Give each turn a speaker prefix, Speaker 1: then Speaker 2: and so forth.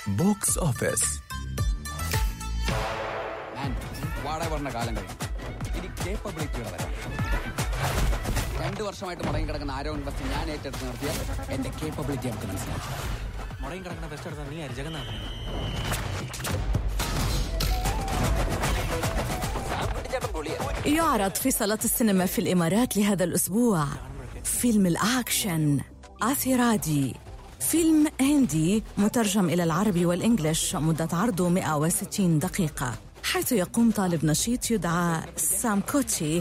Speaker 1: box office
Speaker 2: ഞാൻ വാടക പറഞ്ഞ കാലം കഴിഞ്ഞു ഇനി കേപ്പബിലിറ്റിയുടെ വരാം രണ്ടു വർഷമായിട്ട് മുടങ്ങി കിടക്കുന്ന ആരോ ഇൻവെസ്റ്റ് ഞാൻ ഏറ്റെടുത്ത് നിർത്തിയാൽ എന്റെ കേപ്പബിലിറ്റി നമുക്ക് മനസ്സിലാവും
Speaker 3: മുടങ്ങി കിടക്കുന്ന ബെസ്റ്റ് എടുത്താൽ നീ ആര് ജഗന്നാഥൻ
Speaker 4: يعرض في صالات السينما في الإمارات لهذا الأسبوع فيلم الأكشن آثيرادي فيلم هندي مترجم إلى العربي والإنجليش مدة عرضه 160 دقيقة حيث يقوم طالب نشيط يدعى سام كوتشي